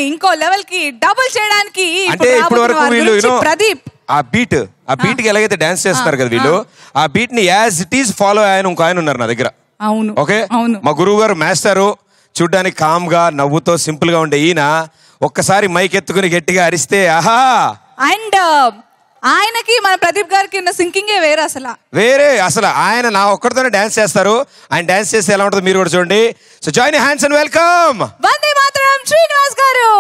ఇంకో లెవెల్ కి డబుల్ చేయడానికి అంటే ఇప్పుడు వరకు రాబోతున్న వారి వీళ్ళు గురించి you know, ప్రదీప్ ఆ బీట్ ఆ బీట్ కి ఎలాగైతే డాన్స్ చేస్తారు కదా వీళ్ళు ఆ బీట్ ని యాజ్ ఇట్ ఈస్ ఫాలో ఆయన ఇంకో ఆయన ఉన్నారు నా దగ్గర అవును ఓకే అవును మా గురువు గారు మాస్టారు చూడ్డానికి కామ్ గా నవ్వుతో సింపుల్ గా ఉండే ఈయన ఒక్కసారి మైక్ ఎత్తుకుని గట్టిగా అరిస్తే ఆహా అండ్ ఆయనకి మన ప్రదీప్ గారికి ఉన్న సింకింగే వేరే అసలు వేరే అసలు ఆయన నా ఒక్కడితోనే డాన్స్ చేస్తారు ఆయన డాన్స్ చేస్తే ఎలా ఉంటుందో మీరు కూడా చూడండి so join hands and welcome Vandemataram Srinivas గారు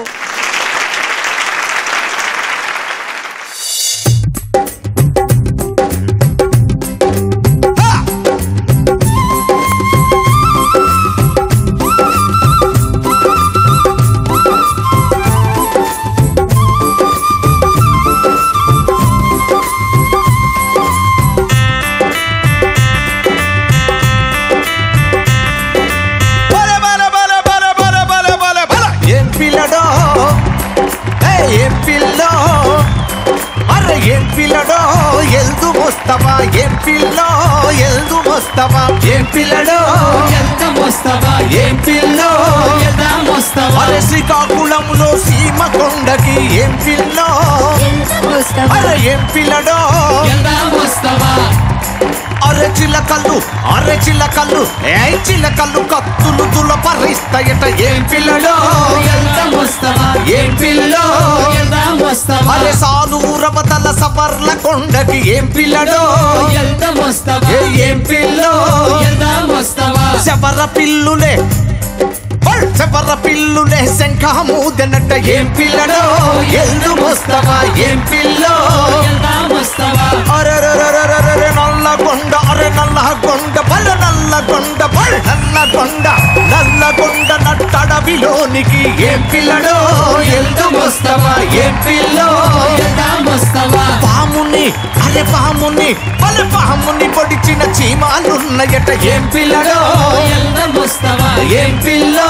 ఏం పిల్లడో ఏయ్, ఏం పిల్లో అరే ఏం పిల్లడో ఎల్దు మోస్తవా ఏం పిల్లో ఎల్దు మోస్తవా ఏం పిల్లడో ఏం పిల్లో అరే శ్రీకాకుళంలో సీమ కొండకి ఏం పిల్లో అరే ఏం పిల్లడో అరే చిల్లకల్లు అరే చిల్లకల్లు ఏ చిల్లకల్లు కత్తులు తుల పరిస్తాయట ఏం పిల్లడో ఏం పిల్లో అరే సాలూరవతల సవర్ల కొండకి ఏం పిల్లడో ఏ ఏం పిల్లో శవర పిల్లులే ఓయ్, శవర పిల్లులే శంఖమూదనట ఏం పిల్లడో ఎల్లు మోస్తవా ఏం పిల్లో అరెరెరెరెరెరె నల్లగొండ అరె నల్లగొండ బల నల్లగొండ బల నల్లగొండ నల్లగొండ నట్టడవిలోనికి ఏం పిల్లడో ఎల్దు మోస్తవా ఏం పిల్లో పాముని అరే పాముని బల పాముని పొడిచిన చీమాలున్నయట ఏం పిల్లడో ఏం పిల్లో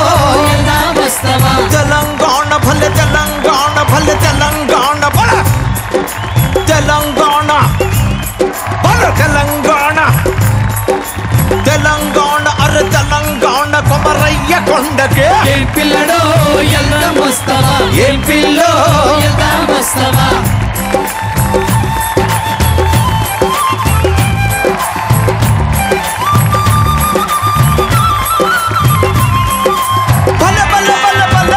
తెలంగాణ భల తెలంగాణ భల తెలంగాణ బల తెలంగాణ బల తెలంగాణ తెలంగాణ అర తెలంగాణ కొమరయ్య కొండకే ఏం పిల్లడో ఎంత మస్తవా ఏం పిల్లో ఎంత మస్తవా బల బల బల బల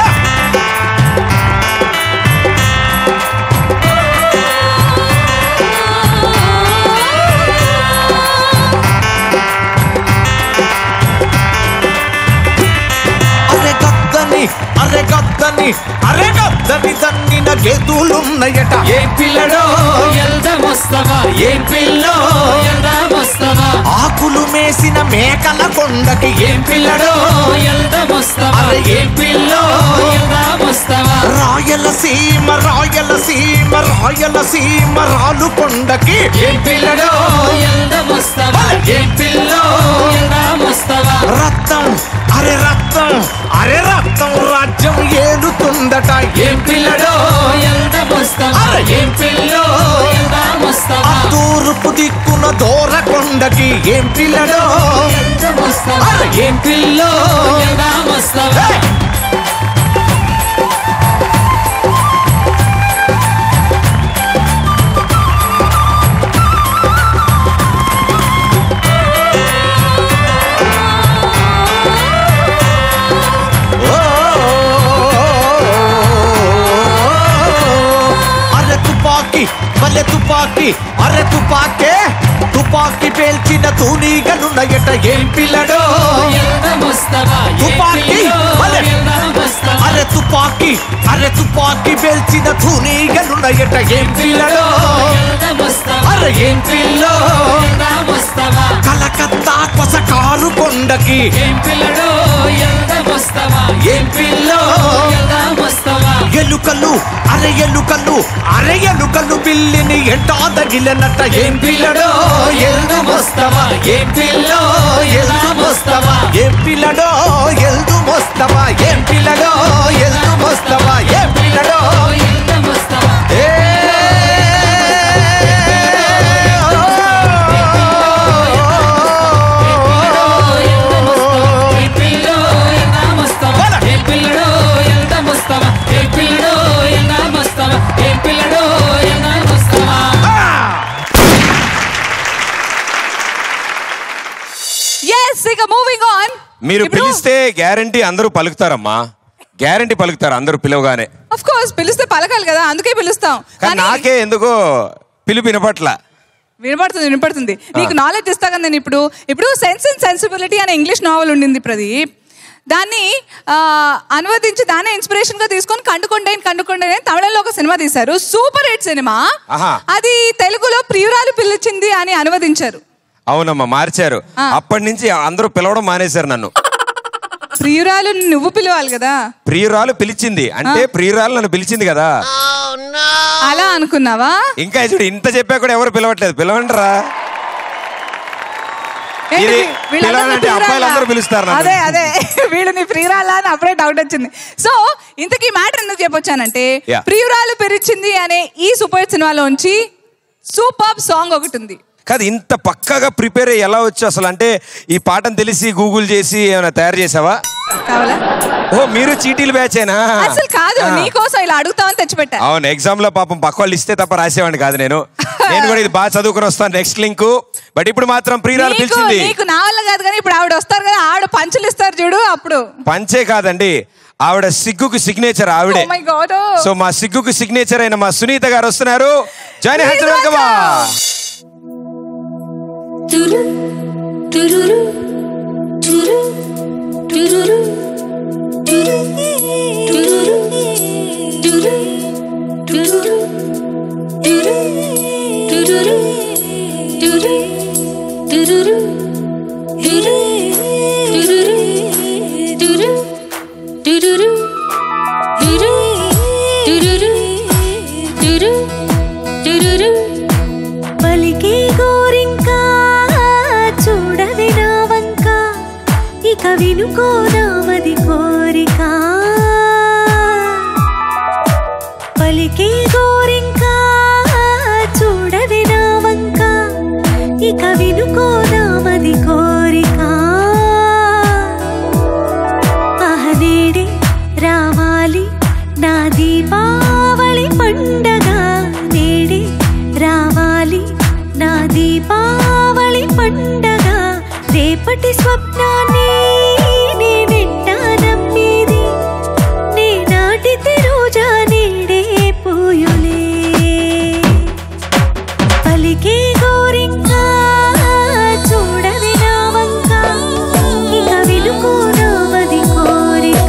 అరే గద్దని అరే గద్దని అరే గద్దని దన్నిన గెదులున్నయట ఏం పిల్లడో ఎంత మస్తవా ఏం పిల్లో ఎంత మస్తవా ఆకులు మేసిన మేకల కొండకి ఏం ఏం పిల్లడో ఎంత మస్తవా అరే ఏం పిల్లో ఎంత మస్తవా రాయలసీమ రాయలసీమ రాయలసీమ రాలు కొండకి ఏం పిల్లడో ఎంత మస్తవా ఏం పిల్లో ఎంత మస్తవా రక్తం అరే రక్తం అరే రక్తం రాజ్యం ఏలుతుందట ఏం పిల్లడో ఎంత మస్తవా అరే ఏం పిల్లో ఎంత ఆ మస్తవా తూర్పు దిక్కున దూర కొండకి ఏం పిల్లడో ఎంత మస్తవా ఏం పిల్లో ఎంత మస్తవా ఏయ్! ఓ, అరే తుపాకీ భలే తుపాకీ అరే తుపాకే తుపాకీ పేల్చిన తూనీగలున్నయట ఏం పిల్లడో ఎంత మస్తవా ఏం తుపాకీ పిల్లో భలే ఎంత మస్తవా అరే తుపాకీ అరే తుపాకీ పేల్చిన తూనీగలున్నయట ఏం పిల్లడో ఎంత మస్తవా అరే ఏం పిల్లో ఎంత మస్తవా కలకత్తా కొస కారు కొండకి ఏం పిల్లడో ఎంత మస్తవా ఏం పిల్లో ఎంత మస్తవా ఎలుకలు అరే ఎలుకలు అరే ఎలుకలు బిల్లిని ఎంటా తగిలినట్ట ఏం పిల్లడో ఎల్దు మోస్తవా ఏం పిల్లో ఎల్దు మోస్తవా ఏం పిల్లడో ఎల్దు మోస్తవా ఏం పిల్లడో ఎల్దు మోస్తవా ఏం పిల్లడో ఎంత మస్తవా ఏ ఏం పిల్లో ఎంత మస్తవా ఏం పిల్లడో ఎంత మస్తవా మీరు ఇప్పుడు- పిలిస్తే గ్యారంటీ అందరూ పలుకుతారమ్మా గ్యారంటీ పలుకుతారు అందరూ పిలవగానే అఫ్ కోర్స్ పిలిస్తే పలకాలి కదా అందుకే పిలుస్తాం కానీ కానీ నాకే ఎందుకో పిలుపు వినపట్ల వినపడుతుంది వినపడుతుంది నీకు నాలెడ్జ్ ఇస్తా కదా నేను ఇప్పుడు ఇప్పుడు సెన్స్ అండ్ సెన్సిబిలిటీ అనే ఇంగ్లీష్ నావల్ ఉండింది ప్రదీప్ దాన్ని ఆ, అనువదించి దాన్ని ఇన్స్పిరేషన్ గా తీసుకొని కండుకొండైన్ కండుకొండైన్ అని తమిళంలో ఒక సినిమా తీశారు సూపర్ హిట్ సినిమా ఆహా. అది తెలుగులో ప్రియురాలు పిలిచింది అని అనువదించారు అవునమ్మా మార్చారు ఆ. అప్పటి నుంచి అందరూ పిలవడం మానేశారు నన్ను ప్రియురాలు నువ్వు పిలవాలి కదా ప్రియురాలు పిలిచింది అంటే ప్రియురాలు నన్ను పిలిచింది కదా అలా అనుకున్నావా ఇంకా చూడు ఇంత చెప్పా కూడా ఎవరు పిలవట్లేదు పిలవండిరా ఏంటి ఇది వీళ్ళందరూ పిలవాలంటే ప్రియురాలా? అబ్బాయిలందరూ పిలుస్తారు నన్ను. అదే అదే వీళ్ళు నీ ప్రియురాలా అని అప్పుడే డౌట్ వచ్చింది సో ఇంతకీ మ్యాటర్ ఎందుకు చెప్పొచ్చానంటే Yeah. ప్రియురాలు పెరిచింది అనే ఈ సూపర్ హిట్ సినిమాలోంచి సూపర్ సాంగ్ ఒకటి ఉంది కాదు ఇంత పక్కాగా ప్రిపేర్ అయ్యి ఎలా వచ్చు అసలు అంటే ఈ పాటను తెలిసి గూగుల్ చేసి ఏమైనా తయారు చేసావా కావాలా ఓ మీరు చీటీలు బ్యాచేనా అసలు కాదు ఆ. నీకోసం ఇలా అడుగుతామని తెచ్చిపెట్టా అవును ఎగ్జామ్ లో పాపం పక్క వాళ్ళు ఇస్తే తప్ప రాసేవాడిని కాదు నేను నేను కూడా ఇది బాగా చదువుకుని వస్తాను నెక్స్ట్ లింక్ బట్ ఇప్పుడు మాత్రం ప్రియురాలు నీకు పిలిచింది నీకు నా వల్ల కాదు కానీ ఇప్పుడు ఆవిడ వస్తారు కదా ఆవిడ పంచులు ఇస్తారు చూడు అప్పుడు పంచే కాదండి ఆవిడ సిగ్గుకు సిగ్నేచర్ ఆవిడే Oh my God. సో మా సిగ్గుకు సిగ్నేచర్ అయిన మా సునీత గారు వస్తున్నారు జాయిన్ Please వెల్కమ్ welcome. టురు టురురు టురు టురురు టురు టురురు టురు టురురు టురు టురురు టురు టురురు టురు టురురు టురు టురురు టురు టురురు టురు టురురు పలికే గోరింకా చూడవే నా వంక ఇక వినుకోదామది కోరిక పలికే గోరింకా చూడవే నా వంక ఇక వినుకోదామది కోరిక అహనేడే రావాలి నా దీపావళి పండగ నేడే రావాలి నా దీపావళి పండగ రేపటి స్వప్నాన్ని నేనెట్టా నమ్మేది నే నాటితే రోజా నేడే పూయులే పలికే గోరింకా చూడవి నా వంక ఇక వినుకోనామది కోరిక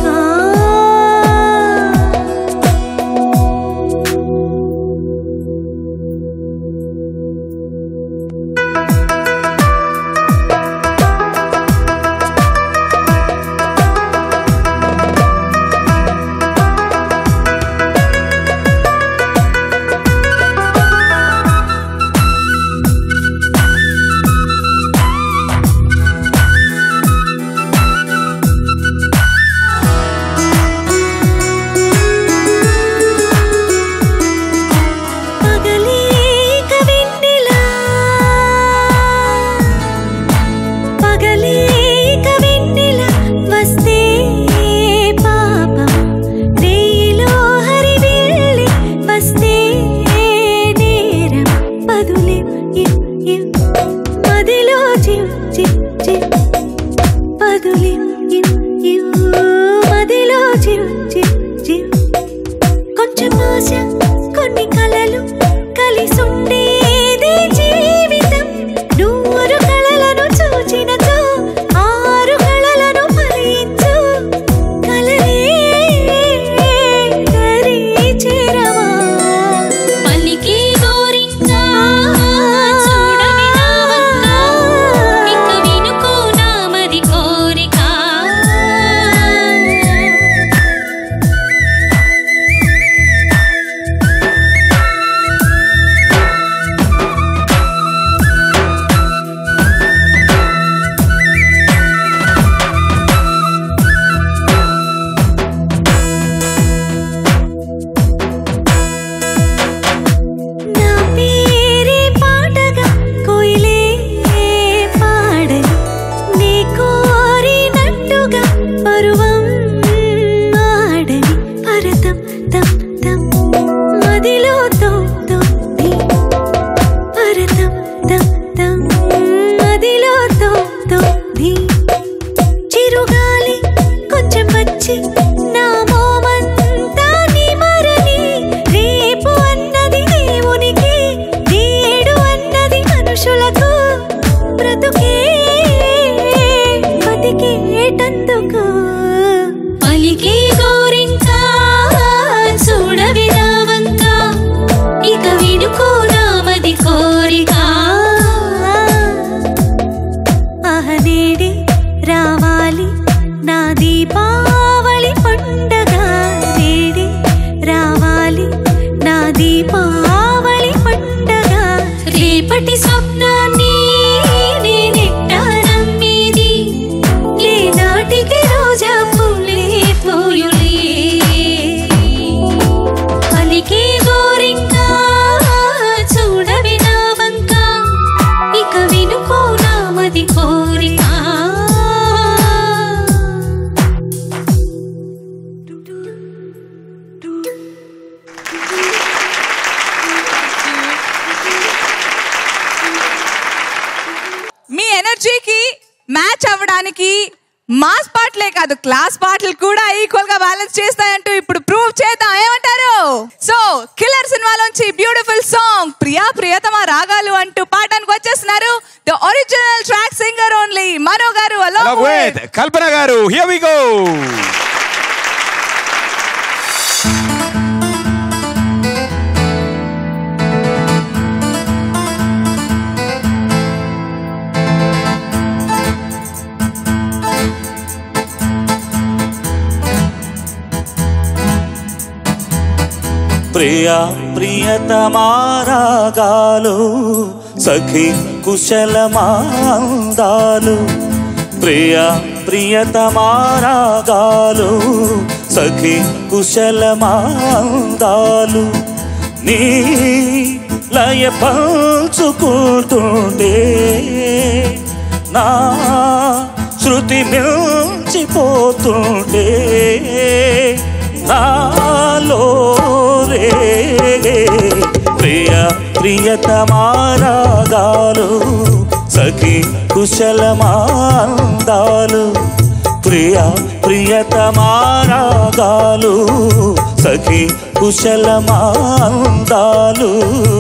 రావాలి నా దీపావళి పండగ రేపటి స్వప్నాన్ని నేనెట్టా నమ్మేది ఏ నాటికి రోజా పూలే పూయులే పలికే గోరింక చూడవి నా వంక ఇక వినుకో నామది కోరిక మీ ఎనర్జీకి మ్యాచ్ అవ్వడానికి మాస్ పాటలే కాదు క్లాస్ పాటలు కూడా ఈక్వల్ గా బ్యాలెన్స్ చేస్తాయంటూ ఇప్పుడు ప్రూవ్ చేద్దాం ఏమంటారు సో కిల్లర్ సినిమాలోంచి బ్యూటిఫుల్ సాంగ్ ప్రియా ప్రియతమ రాగాలు అంటూ పాడడానికి వచ్చేస్తున్నారు the original track singer only Mano గారు along Along with with కల్పన గారు హియర్ వి గో ప్రియ ప్రియతమారాగాలు సఖి కుశలమాందాలు ప్రియ ప్రియతమారాగాలు సఖి కుశలమాందాలు నీ లయ పంచుకుంటుండే నా శృతి మించిపోతుండే నాలో రేగే ప్రియ ప్రియతమారాగాలు సఖి కుశలమాందాలు ప్రియ ప్రియతమారాగాలు సఖి కుశలమాందాలు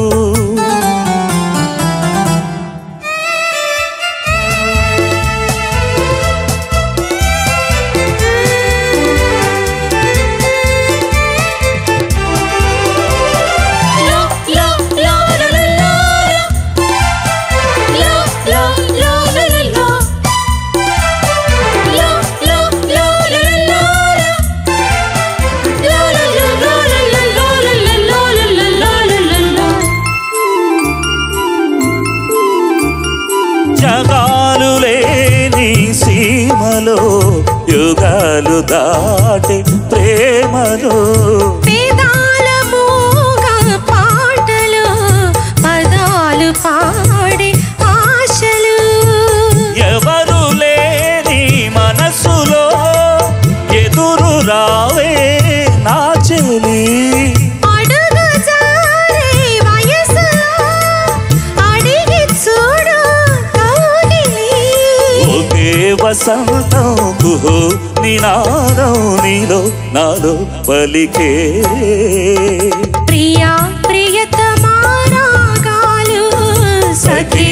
జగాలు లేని సీమలో యుగాలు దాటి ప్రేమలో వేదాల మూగ పాటలు పదాలు పాడే ఆశలు ఎవరు లేని మనసులో ఎదురు రావే నా చెలి అడుగు జారే వయసులో అడిగి చూడు కౌగిలి ఒకే వసంతం కుహు నినాదం నీలో నాలో పలికే ప్రియా ప్రియతమారాగాలు సఖి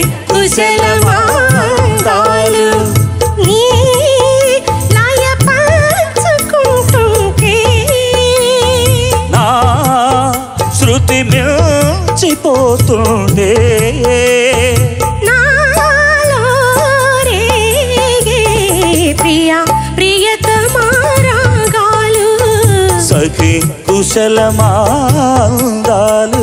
కుశలమాందాలు నీ లయ పంచుకుంటుంటే నా శృతి మించిపోతుండే నాలో రేగే ప్రియా ప్రియతమారాగాలు సఖి కుశలమాందాలు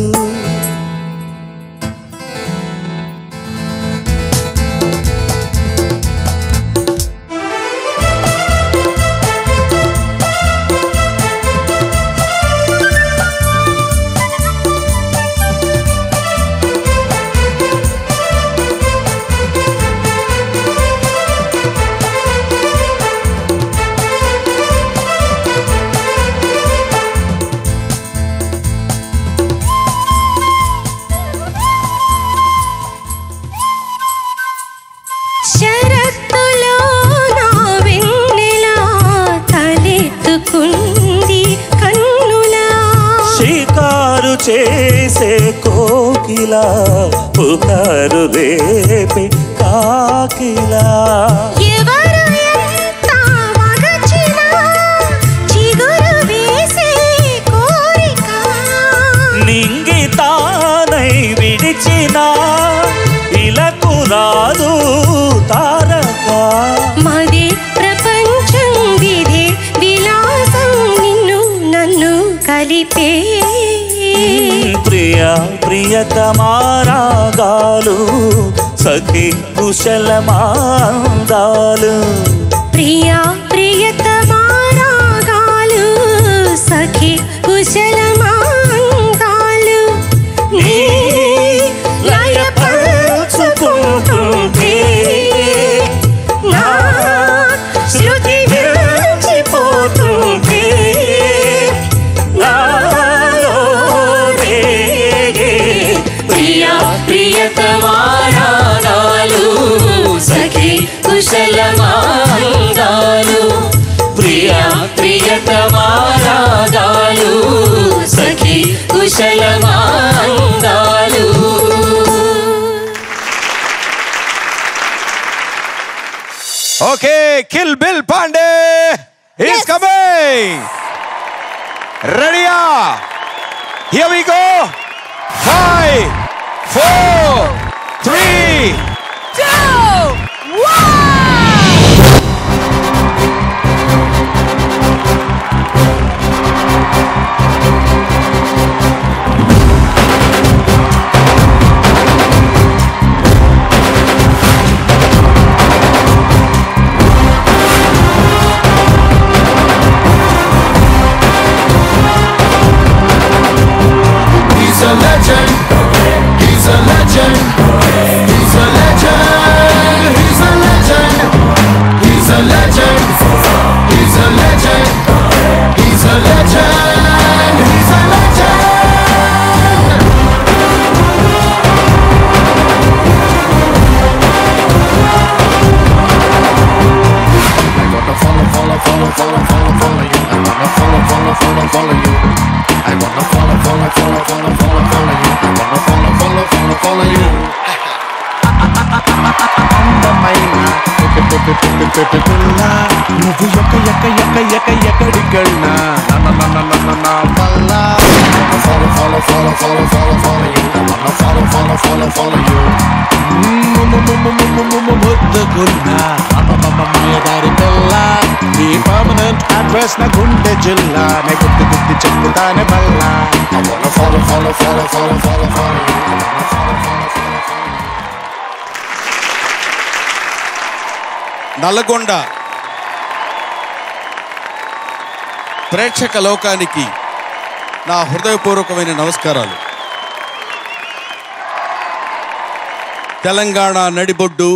శరత్తులో నా వెన్నెలా తలెత్తుకుంది కన్నులా షికారు చేసే కోకిల పుకారు రేపే కాకిలా ఎవరు ఎంత మగచినా చిగురు వేసే కోరిక నింగి తానై విడిచిన ఇలకు రాదు తారక మది ప్రపంచం విధి విలాసం నిన్ను నన్ను కలిపే ప్రియా ప్రియతమారాగాలు సఖి కుశలమాందాలు ప్రియా ప్రియతమారాగాలు సఖి కుశలమాంగాలు నీ లయపరుచుకుంటుంటే నా శృతి విరచిపోతుంటే నాలో రేగే ప్రియా ప్రియతమారాగాలు సఖి కుశలమాంగాలు ప్రియా ప్రియతమారాగాలు సఖి కుశలమాంగాలు okay kill bill Pandey is coming రెడీయా here we go five four three two, one. He's a legend. He's a legend. He's a legend. He's a legend. He's a legend. He's a legend. He's a legend. He's a legend. I wanna follow, follow, follow, follow, follow, follow you. I wanna follow, follow, follow, follow you. I wanna follow, follow, follow, follow, follow, follow you. I wanna follow, follow, follow, follow you. అందమైన ఒక పెద్ద పెద్ద పెద్ద పిల్ల నువ్వు ఎక్క ఎక్క ఎక్క ఎక్క ఎక్కడికెళ్ళినా నా నా నా నా నా నా వల్ల follow follow follow follow follow follow you I wanna follow follow follow follow you ముద్దుకున్నా మాయదారి పిల్ల నీ పర్మనెంట్ అడ్రస్ నా గుండె జిల్లా నే గుద్ది గుద్ది చెప్పుతానే బల్ల I wanna follow follow follow follow follow follow you I wanna follow follow follow follow you Nalgonda ప్రేక్షక లోకానికి నా హృదయపూర్వకమైన నమస్కారాలు తెలంగాణ నడిబొడ్డు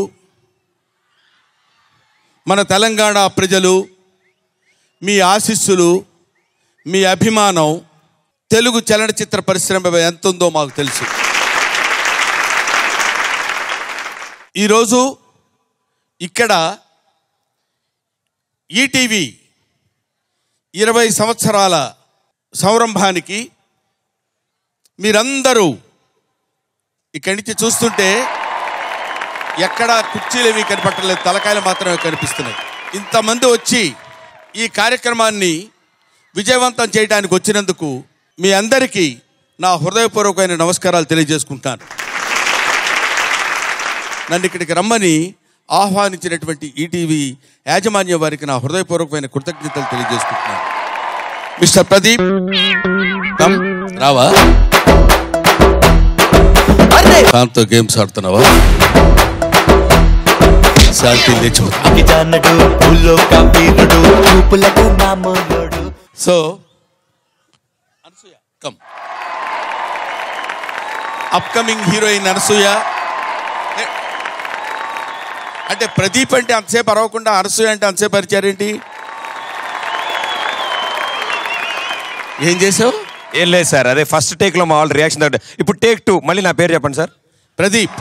మన తెలంగాణ ప్రజలు మీ ఆశీస్సులు మీ అభిమానం తెలుగు చలనచిత్ర పరిశ్రమ ఎంత ఉందో మాకు తెలుసు ఈరోజు ఇక్కడ ఈటీవీ ఇరవై సంవత్సరాల సంరంభానికి మీరందరూ ఇక్కడి నుంచి చూస్తుంటే ఎక్కడ కుర్చీలు ఏమీ కనపట్టలేదు తలకాయలు మాత్రమే కనిపిస్తున్నాయి ఇంతమంది వచ్చి ఈ కార్యక్రమాన్ని విజయవంతం చేయడానికి వచ్చినందుకు మీ అందరికీ నా హృదయపూర్వకమైన నమస్కారాలు తెలియజేసుకుంటాను నన్ను ఇక్కడికి రమ్మని ఆహ్వానించినటువంటి ఈటీవీ యాజమాన్య వారికి నా హృదయపూర్వకమైన కృతజ్ఞతలు తెలియజేసుకుంటున్నాను మిస్టర్ ప్రదీప్ కమ్ రావా దాంతో గేమ్స్ ఆడుతున్నావా శాంతి లేచిపోతా అభిజానడు పూల్లో కబీరుడు చూపులకు మామూలుడు so Anasuya come upcoming heroine Anasuya ఏ, అంటే ప్రదీప్ అంటే అంతసేపు అరవకుండా అనసూయ అంటే అంతసేపు పరిచారేంటి ఏం చేసావు ఏం లేదు సార్ అదే ఫస్ట్ టేక్ లో మా వాళ్ళు రియాక్షన్ తగ్గ ఇప్పుడు టేక్ టూ మళ్ళీ నా పేరు చెప్పండి సార్ ప్రదీప్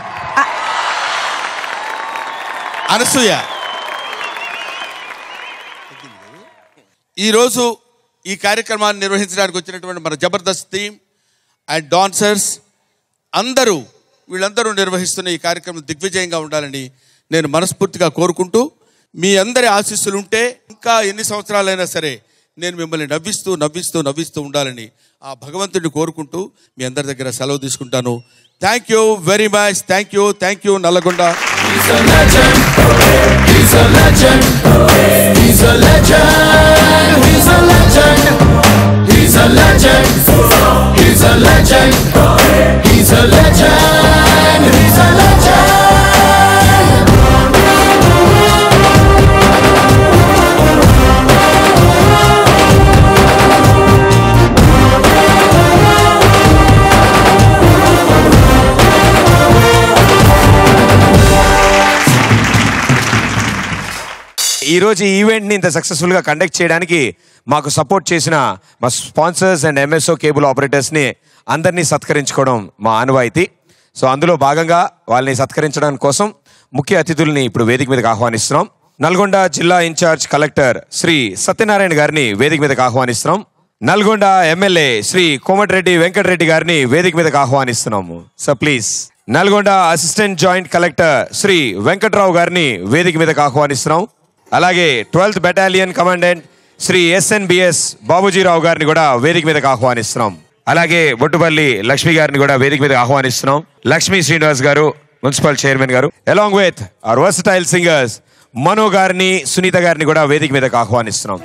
అనసూయ ఈరోజు ఈ కార్యక్రమాన్ని నిర్వహించడానికి వచ్చినటువంటి మన జబర్దస్త్ టీమ్ అండ్ డాన్సర్స్ అందరూ వీళ్ళందరూ నిర్వహిస్తున్న ఈ కార్యక్రమం దిగ్విజయంగా ఉండాలని నేను మనస్ఫూర్తిగా కోరుకుంటూ మీ అందరి ఆశీస్సులు ఉంటే ఇంకా ఎన్ని సంవత్సరాలైనా సరే నేను మిమ్మల్ని నవ్విస్తూ నవ్విస్తూ నవ్విస్తూ ఉండాలని ఆ భగవంతుడిని కోరుకుంటూ మీ అందరి దగ్గర సెలవు తీసుకుంటాను thank you very much thank you thank you Nalgonda He's a legend. He's a legend. He's a legend. He's a legend. He's a legend. He's a legend. He's a legend. He's a legend. ఈ రోజు ఈ ఈవెంట్ని ఇంత సక్సెస్ఫుల్గా conduct చేయడానికి మాకు support చేసిన మా sponsors and MSO cable ఆపరేటర్స్ని అందరినీ సత్కరించుకోవడం మా ఆనవాయితీ సో అందులో భాగంగా వాళ్ళని సత్కరించడం కోసం ముఖ్య అతిథుల్ని ఇప్పుడు వేదిక మీదకి ఆహ్వానిస్తున్నాం నల్గొండ జిల్లా ఇన్ఛార్జ్ కలెక్టర్ శ్రీ సత్యనారాయణ గారిని వేదిక మీదకి ఆహ్వానిస్తున్నాం నల్గొండ ఎమ్మెల్యే శ్రీ కోమటిరెడ్డి వెంకటరెడ్డి గారిని వేదిక మీదకి ఆహ్వానిస్తున్నాము so please Nalgonda assistant joint collector Shri Venkatrao గారిని వేదిక మీదకి ఆహ్వానిస్తున్నాం అలాగే twelfth battalion commandant Shri SNBS Babujirao గారిని కూడా వేదిక మీదకి ఆహ్వానిస్తున్నాం అలాగే బొట్టుపల్లి లక్ష్మి గారిని కూడా వేదిక మీదకి ఆహ్వానిస్తున్నాం లక్ష్మీ శ్రీనివాస్ గారు మున్సిపల్ చైర్మన్ గారు along with our versatile singers Mano గారిని సునీత గారిని కూడా వేదిక మీదకి ఆహ్వానిస్తున్నాం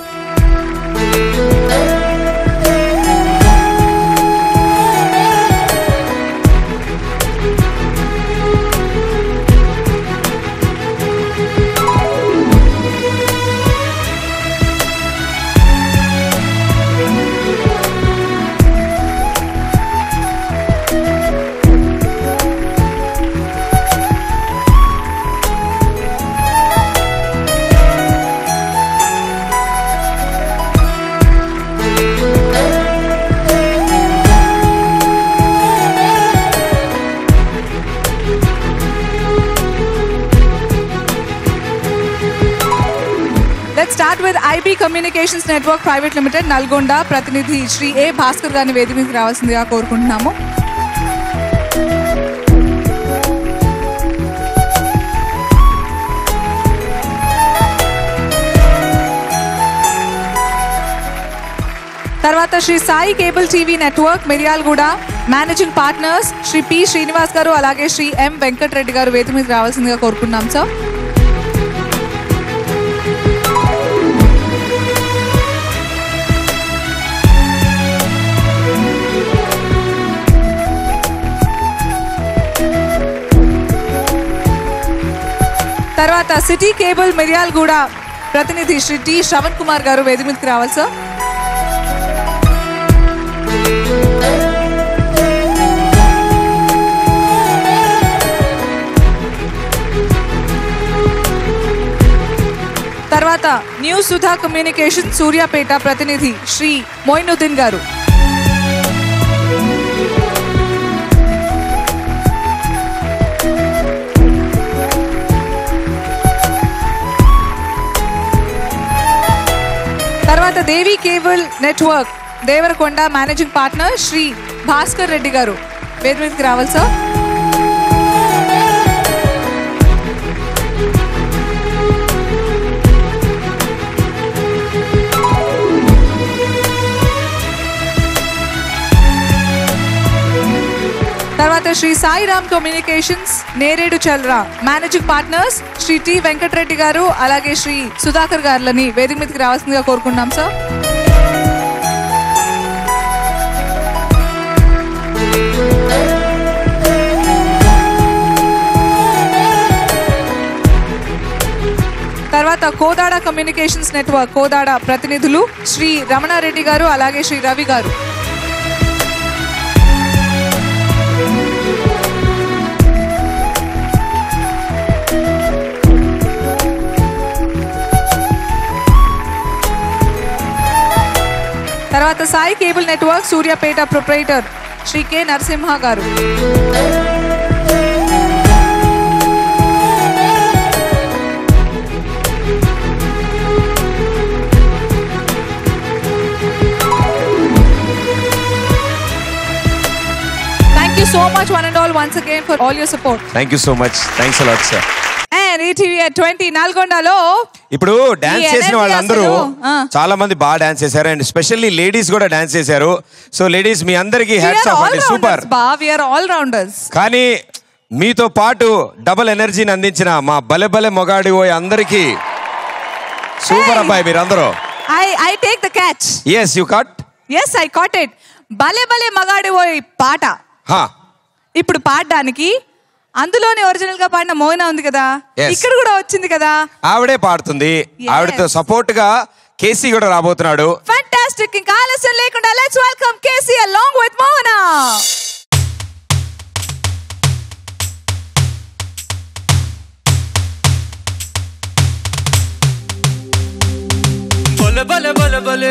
let start with IB communications network private limited Nalgonda ప్రతినిధి శ్రీ ఏ భాస్కర్ గారిని వేదిక మీదకి రావాల్సిందిగా కోరుకుంటున్నాము తర్వాత Shri Sai cable TV network Miryalaguda managing partners Shri P Srinivas గారు అలాగే శ్రీ ఎం వెంకటరెడ్డి గారు వేదిక మీద రావాల్సిందిగా కోరుకున్నాం సార్ తర్వాత సిటీ కేబుల్ మిర్యాలగూడ ప్రతినిధి శ్రీ టి శ్రవణ్ కుమార్ గారు వేదిక మీదకి రావాలి సార్ తర్వాత న్యూ సుధా కమ్యూనికేషన్ సూర్యాపేట ప్రతినిధి శ్రీ మొయినుద్దీన్ గారు తర్వాత Devi cable network Devarakonda managing partner Shri Bhaskar Reddy గారు వేది మీదకి రావాలి సార్ తర్వాత Shri Sairam communications Nereducherla managing partners Shri T Venkatreddy గారు అలాగే శ్రీ సుధాకర్ గారులని వేదిక మీదకి రావాల్సిందిగా కోరుకుంటున్నాం సార్ తర్వాత కోదాడ కమ్యూనికేషన్స్ నెట్వర్క్ కోదాడ ప్రతినిధులు శ్రీ రమణారెడ్డి గారు అలాగే శ్రీ రవి గారు తర్వాత Sai cable network Suryapet proprietor Shri K Narasimha గారు thank you so much one and all once again for all your support thank you so much thanks a lot sir and ETV twenty నల్గొండలో ఇప్పుడు డాన్స్ ఈ చేసిన energy వాళ్ళందరూ అసలు, ఆ. చాలా మంది బాగా డాన్స్ చేశారు అండ్ స్పెషల్లీ లేడీస్ కూడా డాన్స్ చేశారు సో లేడీస్ మీ అందరికీ హ్యాట్స్ ఆఫ్ అండి సూపర్ బా వీఆర్ ఆల్ రౌండర్స్ కానీ మీతో పాటు డబుల్ ఎనర్జీని అందించిన మా బలె బలె మొగాడి పోయి అందరికీ సూపర్ Hey. అబ్బాయి మీరందరూ I I take the catch yes you cut yes I caught it భలే భలే మగాడి ఓయ్ పాట హా, ఇప్పుడు పాడడానికి అందులోనే ఒరిజినల్ గా పాడిన మోయినా ఉంది కదా Yes. ఇక్కడ కూడా వచ్చింది కదా ఆవిడే పాడుతుంది Yes. ఆవిడతో సపోర్ట్ గా కేసీ కూడా రాబోతున్నాడు ఫ్యాంటాస్టిక్ ఇంకా ఆలస్యం లేకుండా let's welcome KC along with Mohana బల బల బల బలే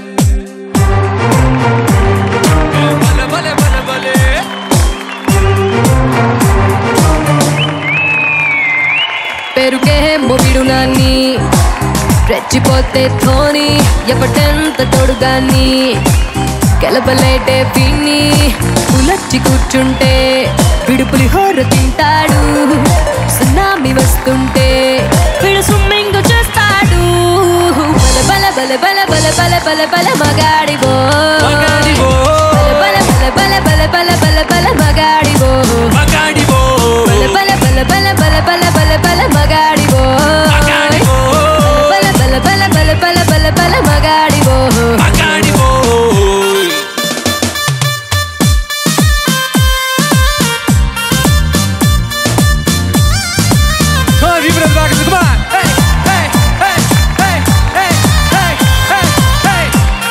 బల బల బల బలే పెరుగే మొబిడు నాన్ని రెచ్చిపోతే ధోని ఎప్పటెంత తోడుగాని గెలబలేటే పిన్ని పులచ్చి కూర్చుంటే విడుపులి హోర తింటాడు సునామి వస్తుంటే విడు స్విమ్మింగ్ చేస్తాడు బల బల బల బల బల బల బల బల మగాడివో మగాడివో. బల బల బల బల బల బల బల మగాడివో మగాడివో బల బల బల బల బల బల బల బల మగాడివో మగాడివో బల బల బల బల బల బల బల మగాడివో మగాడివో Come on, people in the back, come on. Hey, hey, hey, hey, hey, hey, hey, hey.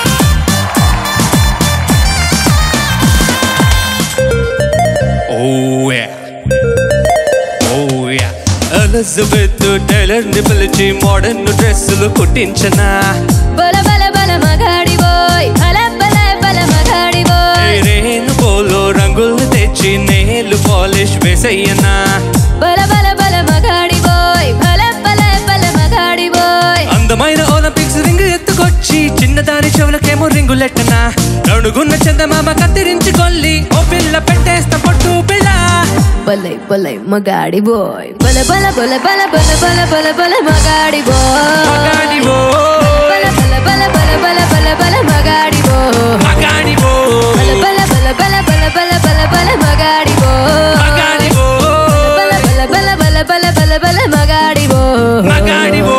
Oh yeah. Oh yeah. Elizabeth Taylor ని పిలిచి మోడర్న్ డ్రెస్సులు కుట్టించనా బల బల బల మగాడివోయ్ బల బల బల మగాడివోయ్ రేను పోలో రంగులు తెచ్చి నేలు పాలిష్ వేసయ్యనా బల బల బల మగాడివోయ్ బల బల బల మగాడివోయ్ అందమైన ఒలింపిక్స్ రింగ్ ఎత్తుకొచ్చి చిన్నదాని చెవులకేమో రింగులెట్టనా నడుగున్న చందమామ కత్తిరించి కొల్లి ఓ పిల్ల పెట్టేస్తా పొట్టు పిల్ల బలై బలై మగాడివోయ్ బల బల బల బల బల బల బల బల మగాడివోయ్ మగాడివో బల బల బల బల బల బల బల మగాడివోయ్ మగాడివో బల బల బల బల బల బల బల బల మగాడివోయ్ మగాడివో బల బల బల బల బల బల బల మగాడివోయ్ మగాడివో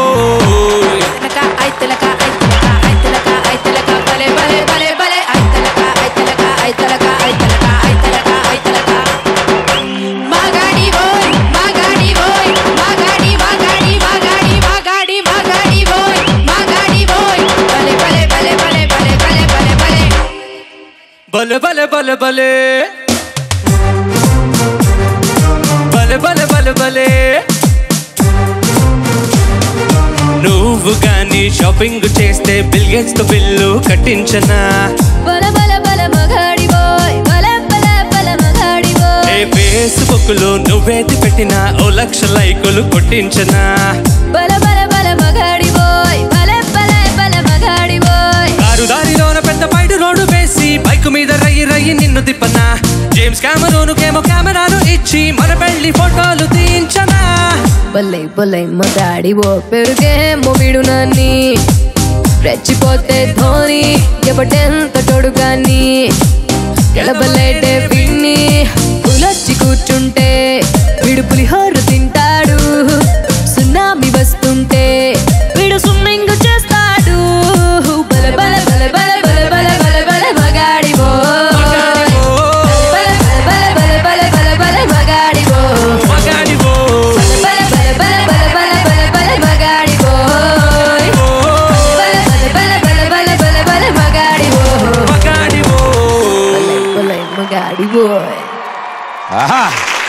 బల బల బల బలే బల బల బల బలే నువ్వు గాని షాపింగ్ చేస్తే బిల్ గేట్స్ తో బిల్లు కట్టించనా బల బల బల మగాడివోయ్ బల బల బల ఏ మగాడివోయ్ ఫేస్బుక్ లో నువ్వేది పెట్టినా ఓ లక్ష లైకులు కొట్టించనా బల బల బల మగాడివోయ్ బల బల బల మగాడివోయ్ కారు దారిలోన పెద్ద బయట రోడ్డు వేసి బైక్ మీద రయ్యి రయ్యి నిన్ను తిప్పనా జేమ్స్ కెమెరోనుకేమో కెమెరాను ఇచ్చి మన పెళ్లి ఫోటోలు తీయించనా బలై బలై మగాడివో పెరుగే మొబిడు నాన్ని రెచ్చిపోతే ధోని ఎప్పటెంత తోడుగాని గెలబలేటే పిన్ని పులొచ్చి కూర్చుంటే విడుపులి హోరు తింటాడు సునామి వస్తుంటే వీడు స్విమ్మింగ్ చేస్తాడు బల బల బల బల బల బల బల బల మగాడివో బల బల బల బల బల బల మగాడివో మగాడివో బల బల బల బల బల బల బల మగాడివోయ్ బల బల బల బల బల బల బల మగాడివోయ్ మగాడివో బలై మగాడివోయ్ ఆహా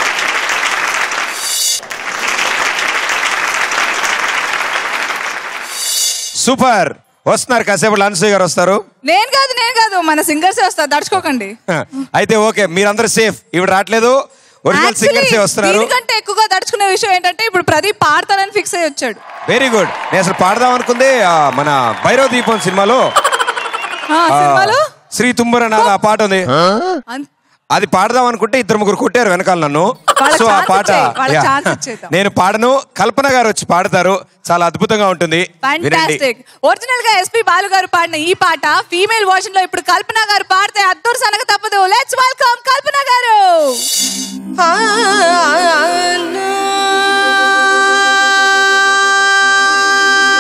సూపర్ వస్తున్నారు కాసేపు అనసూయ గారు వస్తారు నేను కాదు నేను కాదు మన సింగర్సే వస్తారు దడుచుకోకండి అయితే ఓకే మీరందరూ సేఫ్ ఇవి రావట్లేదు ఒరిజినల్ Actually, సింగర్సే వస్తున్నారు దీనికంటే ఎక్కువగా దడుచుకునే విషయం ఏంటంటే ఇప్పుడు ప్రదీప్ పాడతానని ఫిక్స్ అయ్యి వచ్చాడు వెరీ గుడ్ నేను అసలు పాడదాం అనుకుంది ఆ, మన భైరవ దీపం సినిమాలో ఆ, ఆ, సినిమాలో శ్రీ తుంబరనాథ ఆ పాట ఉంది అన్- అది పాడదాం అనుకుంటే ఇద్దరు ముగ్గురు కొట్టారు వెనకాల నన్ను వాళ్ళకి సో ఆ chance పాట ఇచ్చేయ్, వాళ్ళకి Yeah. chance ఇచ్చేద్దాం. నేను పాడను కల్పన గారు వచ్చి పాడతారు చాలా అద్భుతంగా ఉంటుంది వినండి ఫ్యాంటాస్టిక్ ఒరిజినల్ గా ఎస్పి బాలు గారు పాడిన ఈ పాట ఫీమేల్ వర్షన్ లో ఇప్పుడు కల్పన గారు పాడితే అద్దూరు సనగ తప్పదు లెట్స్ వెల్కమ్ కల్పన గారు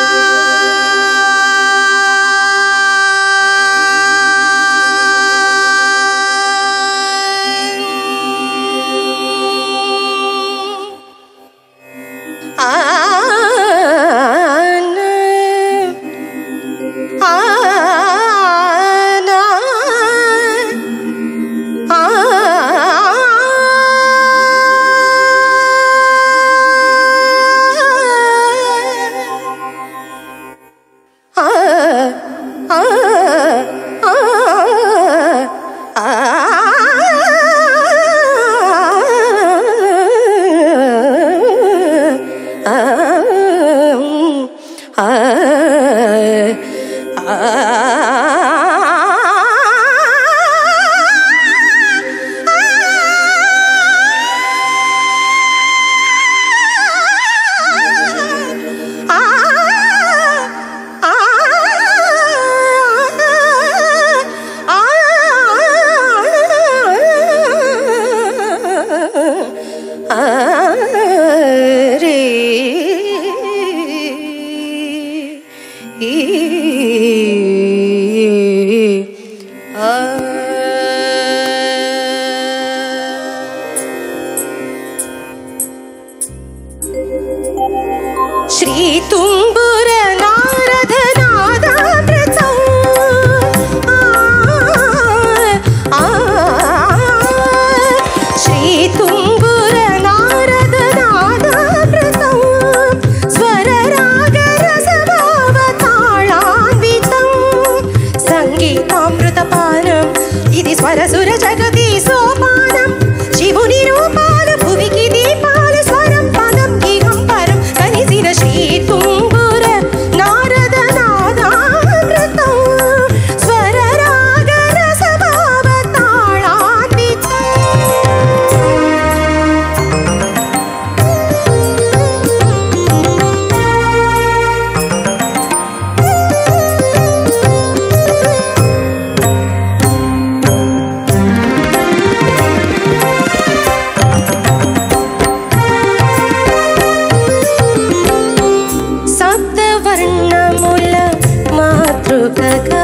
ఆ ప్రగతి సోపానం శివుని రూపాలు భువికి దీపాలు స్వరం పదం ఇహం పరం కలిసిన శ్రీ తుంబుర నారద నాదామృతం స్వర రాగ రసభావ తాళాన్వితం సప్తవర్ణముల మాతృకగా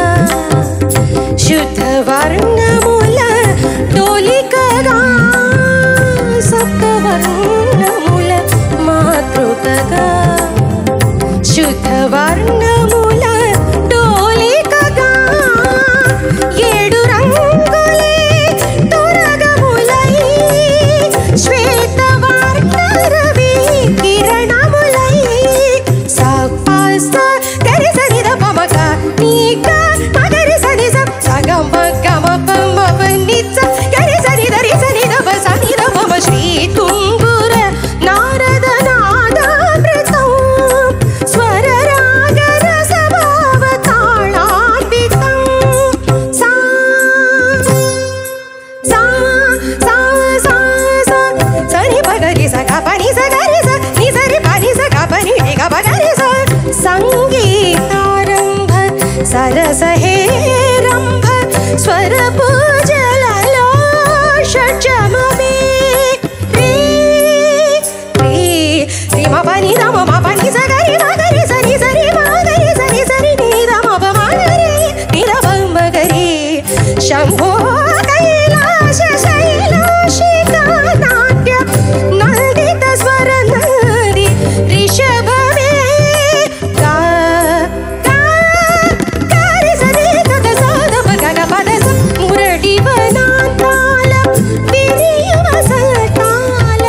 శుద్ధవర్ణముల డోలికగా సప్తవర్ణముల మాతృకగా శుద్ధవర్ణముల డోలికగా ఏడు రంగులే తొరగములై శ్వేతవర్ణ రవి కిరణములై సపస్త గరి సరి ద పమక నీక మగరి సరి స సగం గమ పమ నిచ్చ గరి సరి దరి సరి ద ప సని ద పమ శ్రీ తుంగుర నారద నాదామృతం స్వర రాగ రస భావ తాళాన్వితం సా సా సా సా సా సరి పగరి స గ పని స గరి స ని సరి పని స గ పని ని గ పగరి స సంగీతారంభ సరస హేరంభ స్వర పూజలలో షడ్జమమే రే రే రి మ పని ద మ మ పని స గరి మ గరి స ని సరి మ గరి స ని సరి ని ద మ ప మ గరి ని ద ప మ గరి శంభో కైలాస శైలాశిక నాట్య నందిత స్వర నది రిషభమే గా గా గారి సరి తద సాద పగ గ పద స మురడి వనాంతాల విరియ వసంతాల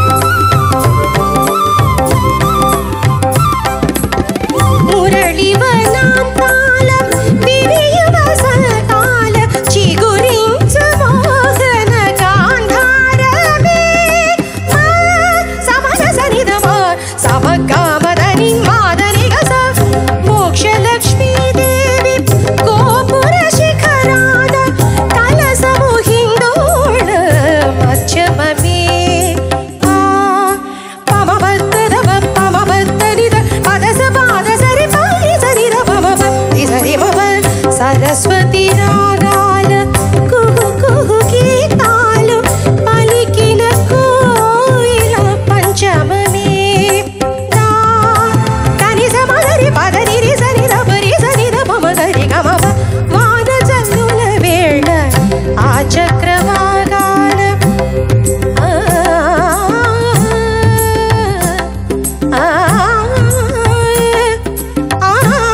మురళి వనాంతాల విరియ వసంతాల చిగురించు మోహన గాంధారమే మా సమన సనిధమ సమగామదని మాదని గస మోక్ష లక్ష్మీ దేవి గోపుర శిఖరాన కలసము హిందోళ మధ్యమమే ఆ పమబద్దదవ పమబద్దనిద పదస పాద సరి పారి సరిద పమబద్ది సరి మమ సరస్వతి రాగాల కుహు కుహు గీతాలు పలికిన కోయిల పంచమమే రా కని సమగరి పదని రి సని రబరి సని ద పమగరి గమమ వాన జల్లుల వేళ ఆ చక్రవాగాల ఆ ఆ ఆ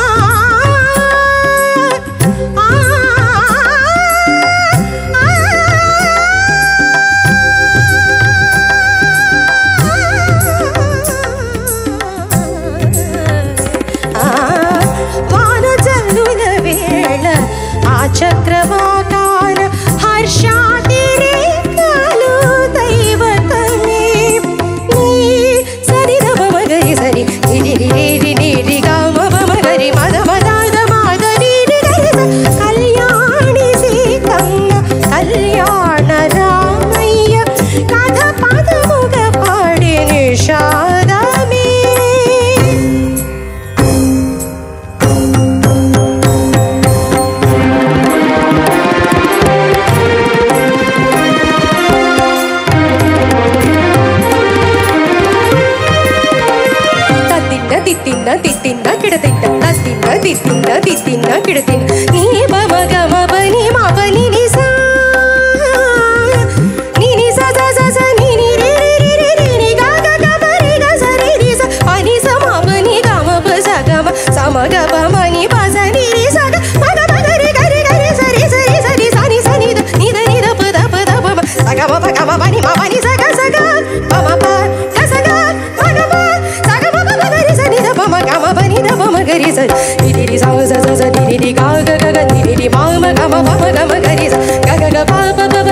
వానజల్లుల వేళ ఆ చక్రవాకాన హర్షాతిరేకాలు దైవతమే నీ సరి దమ మగరి సరి నిరి నిరి నిరి గమ మమ గరి మద మదాద మాద నిరి గరి స కళ్యాణి సీతమ్మ కళ్యాణ రామయ్య కథ పదముగ పాడి నిషాదమే తద్దిన్న దిత్తిన్న తిత్తిన్న కిడతిన్న తద్దిన్న దిత్తిన్న తిత్తిన్న కిడతిన్న నీ బమ గమ బని మా బని ని సా ని ని స స స స ని ని రి రి రి రి రి ని గా గ గ బ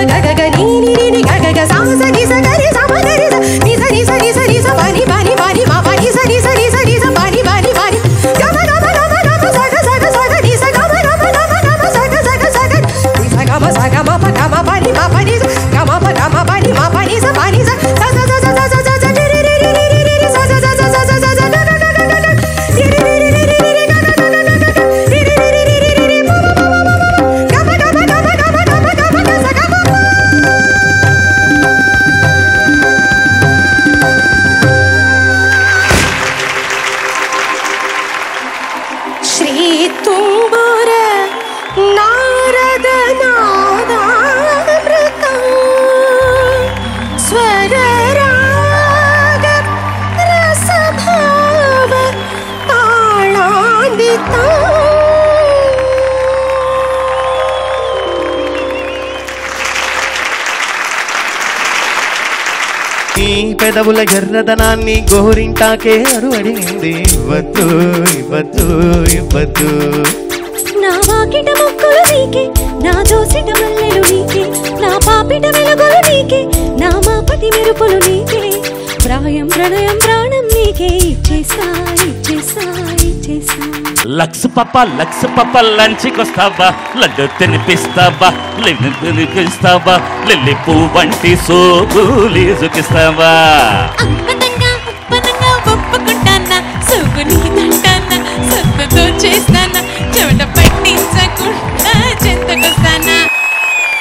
గగ గ నీ ని ని ని గగ గ సా స ని స గ రి స మ గ రి స ని స ని స ని స ని స ప ని ప ని ప ని మ ప ని స ని స ని స ని స ప ని ప ని ప ని గ మ గ మ గ మ గ మ స గ స గ స గ ని స గ మ గ మ గ మ గ మ స గ స గ స గ ని స గ మ స గ మ ప గ మ ప ని మ ప ని స గ మ ప గ మ ప ని మ ప ని స ప ని స స స స స స స స స రి రి రి రి రి రి రి రి స స స స స స స స గ గ గ గ గ గ రి రి రి రి రి రి రి గ గ గ గ గ గ రి రి రి రి రి రి రి రి మ మ మ మ మ గ మ గ మ గ మ గ మ గ మ గ మ గ స గ మ ప ಶ್ರೀ ತುಂಬುರ ನಾರದ ನಾದಾಮೃತ ಸ್ವರ ರಾಗ ರಸಭಾವ ತಾಳಾಂದಿತ ఈ పెదవుల ఎర్రదనాన్ని గోరింటాకే అరు అడిగింది ఇవ్వద్దు ఇవ్వద్దు ఇవ్వద్దు నా వాకిట మొక్కలు నీకే నా దోసిట మల్లెలు నీకే నా పాపిట వెలుగులు నీకే నా మాపటి మెరుపులు నీకే ప్రాయం ప్రణయం ప్రాణం నీకే ఇచ్చేసా ఇచ్చేసా ఇచ్చేసా లక్స్ పప్ప లక్స్ పప్ప లంచ్కొస్తావా లడ్డు తినిపిస్తావా లిన్ను తినిపిస్తావా లిల్లీ పువ్వు వంటి సోపు లీజుకిస్తావా అంగతంగా